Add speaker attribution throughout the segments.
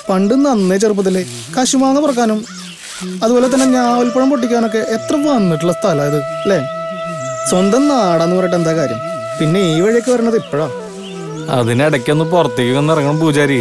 Speaker 1: പണ്ട് നന്നേ ചെറുപ്പത്തില് കശുമാങ്ങ പറക്കാനും അതുപോലെ തന്നെ ഞാവൽപ്പഴം പൊട്ടിക്കാനൊക്കെ എത്ര വന്നിട്ടുള്ള സ്ഥലം ഇത് അല്ലേ സ്വന്തം നാടാന്ന് പറഞ്ഞിട്ട് എന്താ കാര്യം പിന്നെ ഈ വഴിയൊക്കെ വരണത് ഇപ്പോഴാ
Speaker 2: അതിനിടയ്ക്കൊന്ന് പുറത്തേക്ക് ഒന്ന് ഇറങ്ങണം പൂജാരി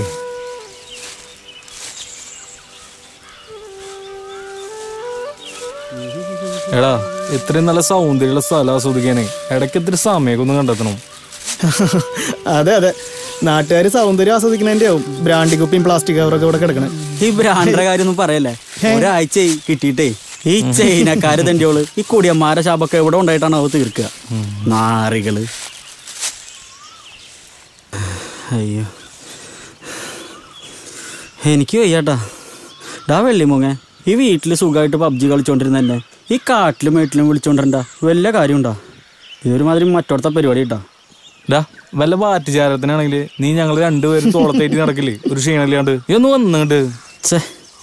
Speaker 2: എടാ ഇത്രയും നല്ല സൗന്ദര്യമുള്ള സ്ഥലം ആസ്വദിക്കാനേ ഇടയ്ക്ക് ഇത്തിരി സമയമൊക്കെ ഒന്ന് കണ്ടെത്തണം
Speaker 1: അതെ അതെ നാട്ടുകാർ സൗന്ദര്യം ആസ്വദിക്കുന്നതിന്റെ ആവും ബ്രാൻഡി കുപ്പിയും പ്ലാസ്റ്റിക് കവറൊക്കെ ഇവിടെ കിടക്കണേ
Speaker 3: ഈ ബ്രാൻഡിന്റെ കാര്യം പറയല്ലേ ഒരാഴ്ച കിട്ടിയിട്ടേ ഈ ചൈനക്കാര് തന്റെയോള് ഈ കുടിയന്മാരെ ശാപൊക്കെ എവിടെ ഉണ്ടായിട്ടാണ് അവ തീർക്കുക നാറികള് അയ്യോ എനിക്ക് വയ്യാട്ടാ ഡാ വെള്ളിമൂങ്ങ ഈ വീട്ടിൽ സുഖമായിട്ട് പബ്ജി കളിച്ചോണ്ടിരുന്നല്ലേ ഈ കാട്ടിലും വീട്ടിലും വിളിച്ചോണ്ടിരണ്ട വല്ല കാര്യമുണ്ടോ ഇതൊരുമാതിരി മറ്റോടത്തെ പരിപാടി കേട്ടോ
Speaker 2: ഡാ വല്ല വാറ്റുചാരത്തിനാണെങ്കിൽ നീ ഞങ്ങൾ രണ്ടുപേരും തോളത്തേറ്റ് നടക്കില്ലേ ഒരു ക്ഷീണമില്ലാണ്ട് നീ ഒന്ന് വന്നിട്ട്
Speaker 3: ഛേ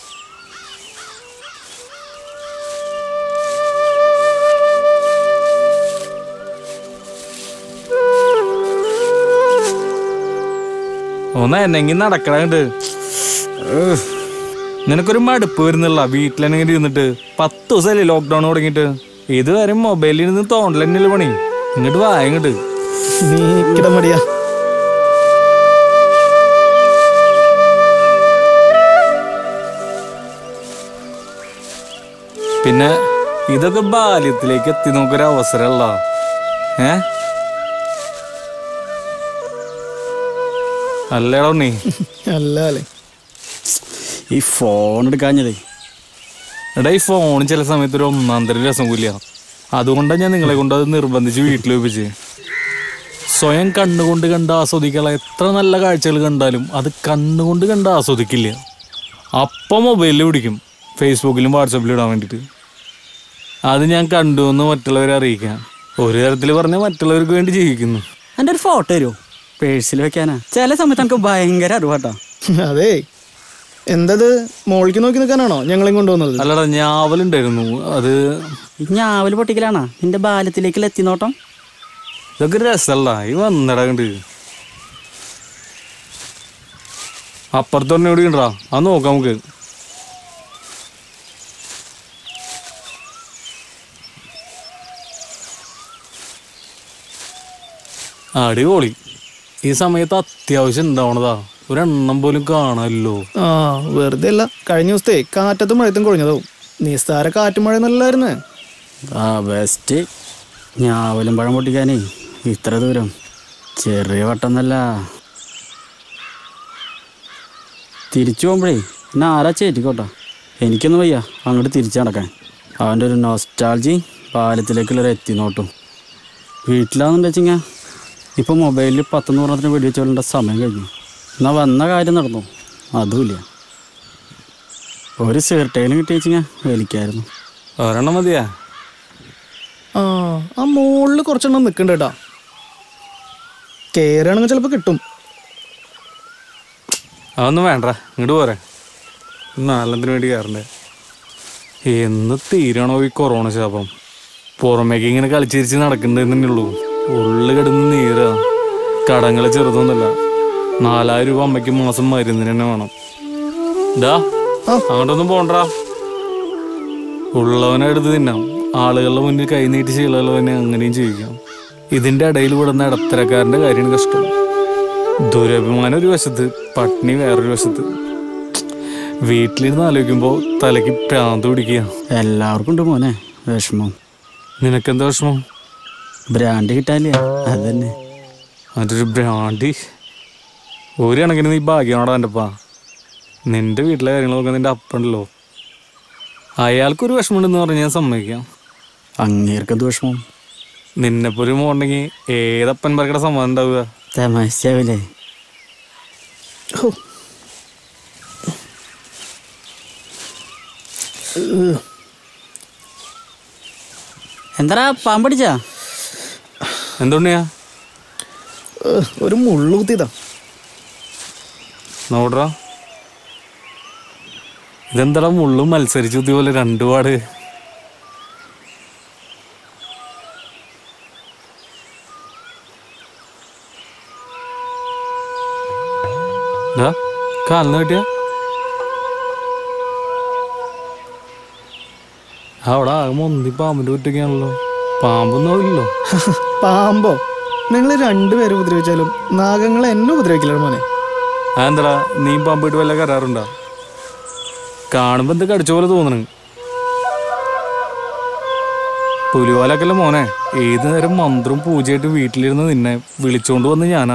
Speaker 2: ഒന്ന് എന്നെങ്കിൽ നടക്കണുണ്ട് നിനക്കൊരു മടുപ്പ് വരുന്നില്ല വീട്ടിലെന്നെങ്കിലും ഇരുന്നിട്ട് പത്ത് ദിവസമല്ലേ ലോക്ക്ഡൌൺ തുടങ്ങിയിട്ട് ഇതുവരെ മൊബൈലിൽ ഇരുന്ന് തോണ്ടൽ തന്നെയല്ലേ പണി ഇങ്ങോട്ട് വാ ഇങ്ങോട്ട്
Speaker 1: നീ കിടമടിയാ
Speaker 2: പിന്നെ ഇതൊക്കെ ബാല്യത്തിലേക്ക് എത്തി നോക്കൊരു അവസരമല്ല ഏ അല്ലേടോ നീ
Speaker 1: അല്ല അല്ലേ
Speaker 3: ഈ ഫോൺ എടുക്കാഞ്ഞതേ
Speaker 2: എടാ ഈ ഫോൺ ചില സമയത്ത് ഒരു ഒന്നാം തരം രസം കൂല്ല അതുകൊണ്ടാണ് ഞാൻ നിങ്ങളെ കൊണ്ട് അത് നിർബന്ധിച്ച് വീട്ടിൽ വെപ്പിച്ച് സ്വയം കണ്ണുകൊണ്ട് കണ്ട് ആസ്വദിക്കാനുള്ള എത്ര നല്ല കാഴ്ചകൾ കണ്ടാലും അത് കണ്ണുകൊണ്ട് കണ്ട് ആസ്വദിക്കില്ല അപ്പം മൊബൈലിൽ പിടിക്കും ഫേസ്ബുക്കിലും വാട്സപ്പിലും ഇടാൻ വേണ്ടിയിട്ട് അത് ഞാൻ കണ്ടു എന്ന് മറ്റുള്ളവരെ അറിയിക്കാം ഒരു തരത്തിൽ പറഞ്ഞാൽ മറ്റുള്ളവർക്ക് വേണ്ടി ജീവിക്കുന്നു
Speaker 3: എൻ്റെ ഒരു ഫോട്ടോ തരുമോ പേഴ്സിൽ വെക്കാനാ ചില സമയത്ത് എനിക്ക് ഭയങ്കര അറിവാട്ടോ
Speaker 1: അതെ എന്തത് മോളിക്ക് നോക്കി നിൽക്കാനാണോ ഞങ്ങളെയും കൊണ്ടുവന്നത്
Speaker 2: അല്ലടാ ഞാവലുണ്ടായിരുന്നു അത്
Speaker 3: ഈ ഞാവൽ പൊട്ടിക്കലാണോ നിന്റെ ബാല്യത്തിലേക്കുള്ള എത്തിനോട്ടം
Speaker 2: ഇതൊക്കെ ഒരു രസമല്ല ഈ വന്നടാ കണ്ട് അപ്പുറത്ത് തന്നെ ഇവിടെ ഉണ്ടാ അത് നോക്കാം നമുക്ക് അടിപൊളി ഈ സമയത്ത് അത്യാവശ്യം ഉണ്ടാവണതാ ഒരെണ്ണം പോലും കാണാമല്ലോ
Speaker 1: ആ വെറുതെ അല്ല കഴിഞ്ഞ ദിവസത്തെ കാറ്റത്തും മഴയത്തും കൊഴിഞ്ഞതാവും നിസ്താര കാറ്റും മഴ നല്ലായിരുന്നു
Speaker 3: ആ ബെസ്റ്റ് ഞാവലും പഴം പൊട്ടിക്കാനേ ഇത്ര ദൂരം ചെറിയ വട്ടന്നല്ല തിരിച്ചു പോകുമ്പോഴേ എന്നെ ആരാ ചേറ്റിക്കോട്ടോ എനിക്കൊന്നും വയ്യ അങ്ങോട്ട് തിരിച്ചു നടക്കാൻ അവൻ്റെ ഒരു നൊസ്റ്റാൾജി പാലത്തിലേക്കുള്ളൊരു എത്തിനോട്ടും വീട്ടിലാണെന്ന് വെച്ചിങ്ങ ഇപ്പം മൊബൈലിൽ പത്ത് നൂറത്തിന് വെടിവെച്ചോളേണ്ട സമയം കഴിഞ്ഞു എന്നാൽ വന്ന കാര്യം നടന്നു അതുമില്ല ഒരു സീർട്ടേലും കിട്ടി വെച്ചിങ്ങ വലിക്കായിരുന്നു
Speaker 2: ഒരെണ്ണം മതിയാ
Speaker 1: ആ ആ മുകളിൽ കുറച്ചെണ്ണം നിൽക്കണ്ട കേട്ടാ കയറുകയാണെങ്കിൽ ചിലപ്പോൾ കിട്ടും
Speaker 2: അതൊന്നും വേണ്ട ഇങ്ങോട്ട് പോരെ നാലെണ്ണത്തിന് വേണ്ടി കയറണ്ടേ എന്ന് തീരണോ ഈ കൊറോണ ശാപം പുറമേക്ക് ഇങ്ങനെ കളിച്ചിരിച്ച് നടക്കണ്ടെന്നേ ഉള്ളൂ ഉള്ളു കിടന്ന് നീരാ കടങ്ങൾ ചെറുതൊന്നുമല്ല നാലായിരം രൂപ അമ്മയ്ക്ക് മാസം മരുന്നിന് തന്നെ വേണം ഇതാ
Speaker 1: ആ.
Speaker 2: അങ്ങോട്ടൊന്നും പോണ്ടാ ഉള്ളവനെ എടുത്ത് തിന്നാം ആളുകളുടെ മുന്നിൽ കൈ നീട്ടി ശീലമുള്ളവനെ അങ്ങനെയും ജീവിക്കാം ഇതിന്റെ ഇടയിൽ വിടുന്ന ഇടത്തരക്കാരന്റെ കാര്യമാണ് കഷ്ടം ദുരഭിമാനം ഒരു വശത്ത് പട്ടിണി വേറൊരു വശത്ത് വീട്ടിലിരുന്ന് ആലോചിക്കുമ്പോൾ തലയ്ക്ക് പ്രാന്ത് പിടിക്കുക
Speaker 3: എല്ലാവർക്കും ഉണ്ട് മോനെ വിഷമം
Speaker 2: നിനക്കെന്താ വിഷമം
Speaker 3: ബ്രാൻഡ് കിട്ടാനില്ല അത് തന്നെ
Speaker 2: അതൊരു ഭ്രാന്തി ഒരു കണക്കിന് നീ ഭാഗ്യമാണോ എൻ്റെ അപ്പ നിന്റെ വീട്ടിലെ കാര്യങ്ങളൊക്കെ നിന്റെ അപ്പുണ്ടല്ലോ അയാൾക്കൊരു വിഷമമുണ്ടെന്ന് പറഞ്ഞാൽ ഞാൻ സമ്മതിക്കാം
Speaker 3: അങ്ങേർക്കെന്ത് വിഷമം
Speaker 2: നിന്നെപ്പോ ഒരു മോണ്ടെങ്കിൽ ഏതപ്പൻ പറക്കടെ സമ്മതം ഉണ്ടാവുക
Speaker 3: തമാശാവില്ലേ
Speaker 1: ഹോ.
Speaker 3: എന്താ പാമ്പടിച്ചാ
Speaker 2: എന്തുകൊണ്ടാ
Speaker 1: ഏഹ്, ഒരു മുള്ളു കുത്തിയതാ
Speaker 2: നോടറാ ഇതെന്താടാ മുള്ളും മത്സരിച്ചു കുത്തിയ പോലെ രണ്ടു പാട് കാലിന് കിട്ടിയ അവിടെ ആകെ മൊന്തി പാമ്പിന്റെ കുറ്റൊക്കെയാണല്ലോ പാമ്പൊന്നും ഇല്ലല്ലോ
Speaker 1: പാമ്പോ നിങ്ങൾ രണ്ടുപേരും ഉപദ്രവിച്ചാലും നാഗങ്ങൾ എന്നെ ഉപദ്രവിക്കില്ല മോനെ
Speaker 2: അതെന്താടാ നീ പാമ്പിട്ട് വല്ല കരാറുണ്ടോ കാണുമ്പോ എന്ത് കടിച്ച പോലെ തോന്നണ് പുലിവാലൊക്കെയല്ലേ മോനെ ഏത് നേരം മന്ത്രവും പൂജയായിട്ട് വീട്ടിലിരുന്ന് നിന്നെ വിളിച്ചോണ്ട് വന്ന് ഞാനാ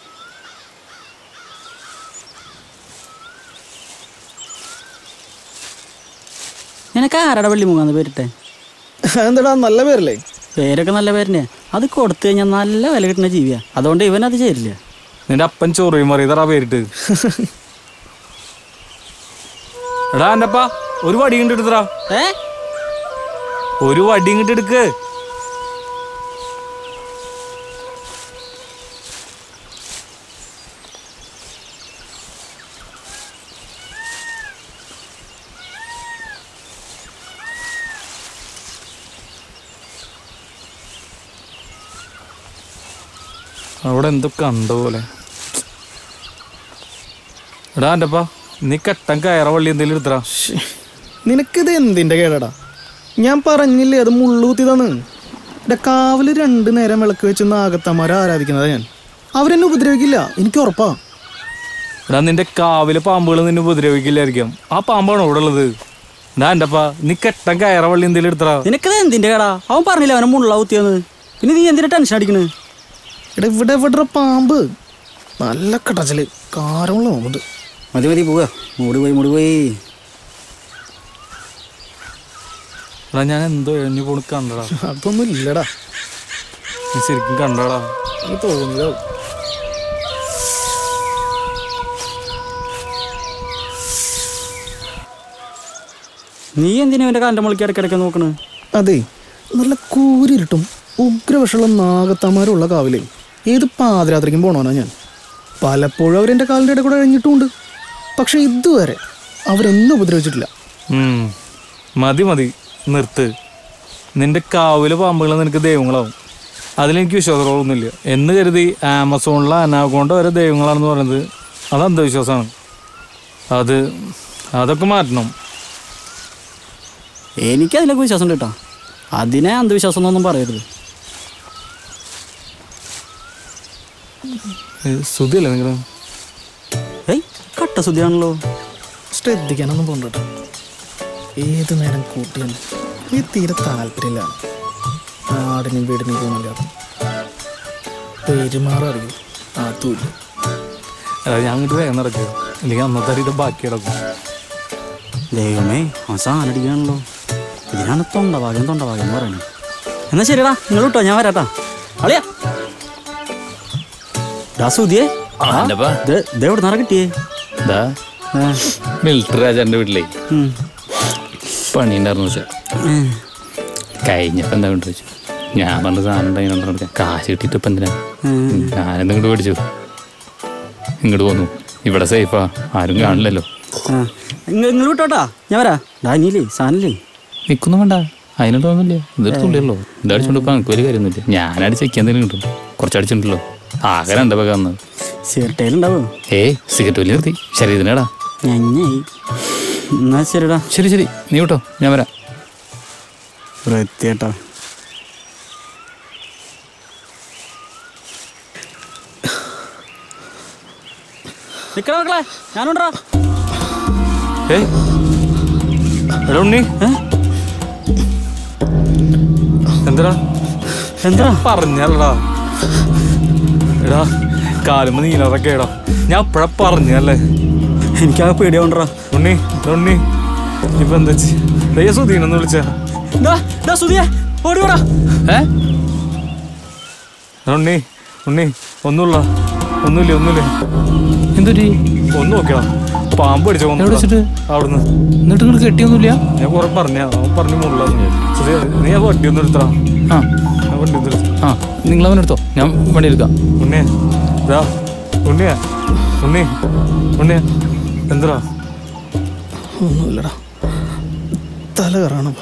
Speaker 3: നിനക്ക് ആരുടെ വെള്ളിമുഖാന്ന് പേരിട്ടെ
Speaker 1: അതെന്താടാ നല്ല പേരല്ലേ
Speaker 3: പേരൊക്കെ നല്ല പേരിനെ അത് കൊടുത്തു കഴിഞ്ഞാൽ നല്ല വില കിട്ടുന്ന ജീവിയാ അതുകൊണ്ട് ഇവനത് ചേരില്ല
Speaker 2: നിന്റെ അപ്പൻ ചൊറിയും മറിയതറാ പേരിട്ട് എടാ എന്റപ്പാ ഒരു വടി ഇങ്ങോട്ട് എടുത്തടാ
Speaker 3: ഏ
Speaker 2: ഒരു വടി ഇങ്ങോട്ട് എടുക്ക് അവിടെ എന്തോ കണ്ട പോലെ എടാ എന്റപ്പാ നീ കെട്ടൻ കയറ വള്ളി എന്തെങ്കിലും എടുത്തടാ
Speaker 1: ശ്ശേ, നിനക്കിത് എന്തിന്റെ കേടാടാ ഞാൻ പറഞ്ഞില്ലേ അത് മുള്ളുകുത്തിയതാണ് എന്റെ കാവല് രണ്ടു നേരം വിളക്ക് വെച്ച് നാഗത്തമാരെ ആരാധിക്കുന്നതാ ഞാൻ അവരെന്നെ ഉപദ്രവിക്കില്ല എനിക്ക് ഉറപ്പാ
Speaker 2: എടാ നിന്റെ കാവിലെ പാമ്പുകൾ നിന്നെ ഉപദ്രവിക്കില്ലായിരിക്കാം ആ പാമ്പാണോ ഇവിടെ ഉള്ളത് എടാ എന്റപ്പാ നീ കെട്ടൻ കയറ വള്ളി എന്തെങ്കിലും എടുത്തടാ
Speaker 3: നിനക്കത് എന്തിന്റെ കടാ അവൻ പറഞ്ഞില്ല അവനെ മുള്ള കുത്തിയെന്ന് പിന്നെ നീ എന്തിനാ ടെൻഷൻ അടിക്കണ്
Speaker 1: എടാ ഇവിടെ എവിടെ പാമ്പ് നല്ല കടച്ചല് കാരമുള്ള പാമ്പുണ്ട്
Speaker 3: മതി മതി പോവുക മൂടി പോയി മൂടി പോയി
Speaker 2: എടാ ഞാൻ എന്തോ എഴുഞ്ഞു പോണ് കണ്ടടാ
Speaker 1: അതൊന്നും ഇല്ലടാ
Speaker 2: നീ ശരിക്കും കണ്ടടാ
Speaker 1: എനിക്ക് തോന്നിയതാവും
Speaker 3: നീ എന്തിനാ ഇവന്റെ കാലിന്റെ മുളിക്ക് ഇടയ്ക്കിടയ്ക്ക് നോക്കണ്
Speaker 1: അതെ നല്ല കൂരിരുട്ടും ഉഗ്രവിഷമുള്ള നാഗത്തമാരുള്ള കാവിലേ ഏത് പാതിരാത്രിക്കും പോണോനാ ഞാൻ പലപ്പോഴും അവരെൻ്റെ കാലിൻ്റെ ഇടയിൽ കൂടെ കഴിഞ്ഞിട്ടുമുണ്ട് പക്ഷെ ഇതുവരെ അവരെന്നെ ഉപദ്രവിച്ചിട്ടില്ല
Speaker 2: ഉം. മതി മതി നിർത്ത് നിന്റെ കാവിലെ പാമ്പുകൾ നിനക്ക് ദൈവങ്ങളാവും അതിലെനിക്ക് വിശ്വാസങ്ങളൊന്നുമില്ല എന്ന് കരുതി ആമസോണിലെ അനാഗോണ്ട വരെ ദൈവങ്ങളാണെന്ന് പറയുന്നത് അത് അന്ധവിശ്വാസമാണ് അത് അതൊക്കെ മാറ്റണം
Speaker 3: എനിക്ക് അതിലൊക്കെ വിശ്വാസം ഉണ്ട് കേട്ടോ അതിനെ അന്ധവിശ്വാസം എന്നൊന്നും പറയരുത്
Speaker 2: ശ്രുതിയല്ലേ നിങ്ങൾ
Speaker 3: ഏയ് കട്ട ശുദ്ധിയാണല്ലോ
Speaker 1: ശ്രദ്ധിക്കാനൊന്നും പോകണ്ട കേട്ടോ ഏത് നേരം കൂട്ടിയാണ് ഈ തീരെ താല്പര്യമില്ല നാടിനും വീടിനും പോകുന്നില്ലാതെ പെരുമാററിയും അതുമില്ല
Speaker 2: ഞാൻ അങ്ങോട്ട് വേഗം നടക്കുക അല്ലെങ്കിൽ അന്നത്തെ അറിയുടെ ബാക്കി കിടക്കും
Speaker 3: ദൈവമേ ആ സാധനം അടിക്കുകയാണല്ലോ ഇതിനാണ് തൊണ്ടഭാഗ്യം തൊണ്ടഭാഗ്യം എന്ന് പറയുന്നത് എന്നാ ശരിടാ നിങ്ങൾ വിട്ടോ ഞാൻ വരാട്ടാ അളിയാ ഡാ സുധിയേ എവിടെ നിറ കിട്ടിയേ
Speaker 4: ഇതാ
Speaker 3: ആ,
Speaker 4: മിലിറ്ററി രാജാന്റെ വീട്ടിലേ
Speaker 3: ഉം.
Speaker 4: പണി ഉണ്ടായിരുന്നു വെച്ചാൽ
Speaker 3: ഉം.
Speaker 4: കഴിഞ്ഞപ്പോ എന്താ കൊണ്ട് വെച്ചു ഞാൻ പറഞ്ഞ സാധനം ഉണ്ടായി കൊടുക്കാം കാശ് കിട്ടിയിട്ട് ഇപ്പം എന്തിനാ
Speaker 3: ഉം.
Speaker 4: ഞാനെന്താ ഇങ്ങോട്ട് മേടിച്ചു ഇങ്ങോട്ട് പോന്നു ഇവിടെ സേഫാ ആരും കാണില്ലല്ലോ
Speaker 3: ആ നിങ്ങൾ വിട്ടോട്ടാ ഞാൻ വരാ ഡാ ഇനിയില്ലേ സാധനല്ലേ
Speaker 4: നിൽക്കൊന്നും വേണ്ട അതിനൊന്നുമില്ല ഇതൊരു തുള്ളിയല്ലോ ഇത് അടിച്ചോണ്ട് ഇപ്പം എനിക്ക് വലിയ കാര്യമൊന്നുമില്ല ഞാൻ അടിച്ചേക്ക് എന്തെങ്കിലും കിട്ടും കുറച്ചടിച്ചിട്ടുണ്ടല്ലോ ആകെ രണ്ട് പേക്ക് വന്നത്
Speaker 3: സിഗരറ്റയിലുണ്ടാവോ
Speaker 4: ഏയ് സിഗരറ്റ് വലിയ നിർത്തി ശരീരത്തിനേടാ
Speaker 3: ഞഞ്ഞായി എന്നാ ശരിടാ
Speaker 4: ശരി ശരി നീ വിട്ടോ ഞാൻ വരാം
Speaker 3: വൃത്തിയേട്ടാ നിക്കടാ മക്കളെ ഞാനുണ്ടാ
Speaker 2: ഏയ് എടാ ഉണ്ണി എന്താടാ
Speaker 3: എന്താ
Speaker 2: പറഞ്ഞല്ലടാ എടാ കാലുമ്പ നീലറൊക്കെ എടാ ഞാൻ അപ്പഴ പറഞ്ഞല്ലേ
Speaker 3: എനിക്കാകെ പേടിയാവണ്ടാ
Speaker 2: ഉണ്ണി എടാ ഉണ്ണി ഇപ്പൊ എന്താ ചെയ്യ സുധീനൊന്ന് വിളിച്ച
Speaker 3: സുധിയെ ഓടിയോടാ
Speaker 4: ഏ
Speaker 2: ഉണ്ണി ഉണ്ണി ഒന്നുമില്ല ഒന്നുമില്ല ഒന്നുമില്ല
Speaker 4: എന്തൊരു
Speaker 2: ഒന്ന് നോക്കിയടാ പാമ്പ് അടിച്ച
Speaker 4: എവിടെ വെച്ചിട്ട്?
Speaker 2: അവിടുന്ന്
Speaker 4: എന്നിട്ട് നിങ്ങൾ കെട്ടിയൊന്നുമില്ല
Speaker 2: ഞാൻ കുറെ പറഞ്ഞ അവൻ പറഞ്ഞു മുള്ള സുധീ നീ ആ വണ്ടി ഒന്ന് എടുത്തടാ
Speaker 4: ആ
Speaker 2: ആ വണ്ടി ഒന്ന് എടുത്ത
Speaker 4: ആ നിങ്ങൾ അവനെടുത്തോ ഞാൻ വണ്ടി എടുക്കാം
Speaker 2: ഉണ്ണിയെ ഇതാ ഉണ്ണിയെ ഉണ്ണി ഉണ്ണിയെ എന്തടാ
Speaker 1: ഒന്നുമില്ലടാ തല കയറാണ്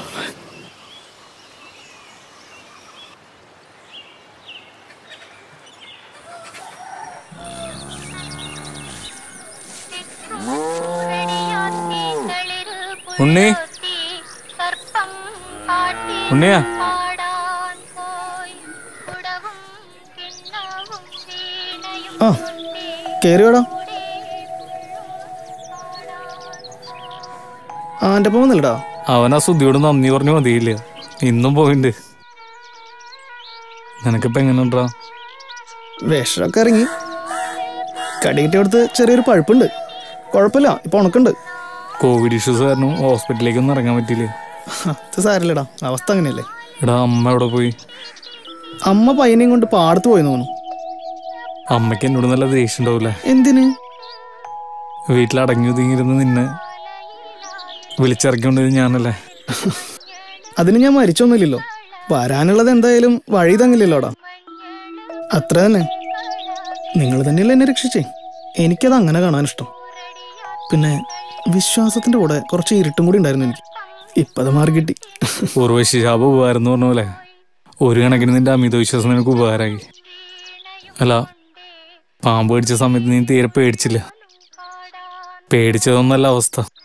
Speaker 2: ഉണ്ണി ഉണ്ണിയാ
Speaker 5: പാടാൻ പോയി കുടവും കിണ്ണവും വീണയും
Speaker 1: ആ കയറി വേടാ ആ എൻ്റെ ഒപ്പം വന്നില്ലടാ
Speaker 2: അവൻ ആ സുധിയോട് നന്ദി പറഞ്ഞു മതിയില്ല ഇന്നും പോയിണ്ട് നിനക്കിപ്പോ എങ്ങനെയുണ്ടാ
Speaker 1: വിഷമൊക്കെ ഇറങ്ങി കടിയിട്ട് കൊടുത്ത് ചെറിയൊരു പഴുപ്പുണ്ട് കുഴപ്പമില്ല ഇപ്പൊ ഉണക്കുണ്ട്
Speaker 2: കോവിഡ് ഇഷ്യൂസ് കാരണം ഹോസ്പിറ്റലിലേക്കൊന്നും ഇറങ്ങാൻ പറ്റിയില്ല
Speaker 1: അത് സാരില്ലടാ അവസ്ഥ അങ്ങനെയല്ലേ
Speaker 2: എടാ അമ്മ എവിടെ പോയി
Speaker 1: അമ്മ പയ്യനെയും കൊണ്ട് പാടത്ത് പോയി തോന്നുന്നു
Speaker 2: അമ്മയ്ക്ക് എന്നോട് നല്ല ദേഷ്യം ഉണ്ടാവില്ലേ
Speaker 1: എന്തിന്
Speaker 2: വീട്ടിൽ അടങ്ങി ഒതുങ്ങിയിരുന്ന് നിന്നെ വിളിച്ചിറക്കിക്കൊണ്ടത് ഞാനല്ലേ
Speaker 1: അതിന് ഞാൻ മരിച്ചൊന്നുമില്ലല്ലോ വരാനുള്ളത് എന്തായാലും വഴി തങ്ങില്ലല്ലോടാ അത്ര തന്നെ നിങ്ങൾ തന്നെയല്ലേ എന്നെ രക്ഷിച്ചേ എനിക്കത് അങ്ങനെ കാണാൻ ഇഷ്ടം പിന്നെ വിശ്വാസത്തിന്റെ കൂടെ കുറച്ച് ഇരുട്ടും കൂടി ഉണ്ടായിരുന്നു എനിക്ക് ഇപ്പത് മാറി കിട്ടി
Speaker 2: ഉർവശി ശാപ ഉപകാരം എന്ന് പറഞ്ഞ പോലെ ഒരു കണക്കിന് നിന്റെ അമിത വിശ്വാസം നിനക്ക് ഉപകാരമായി അല്ല പാമ്പ് പേടിച്ച സമയത്ത് നീ തീരെ പേടിച്ചില്ല പേടിച്ചതൊന്നല്ല അവസ്ഥ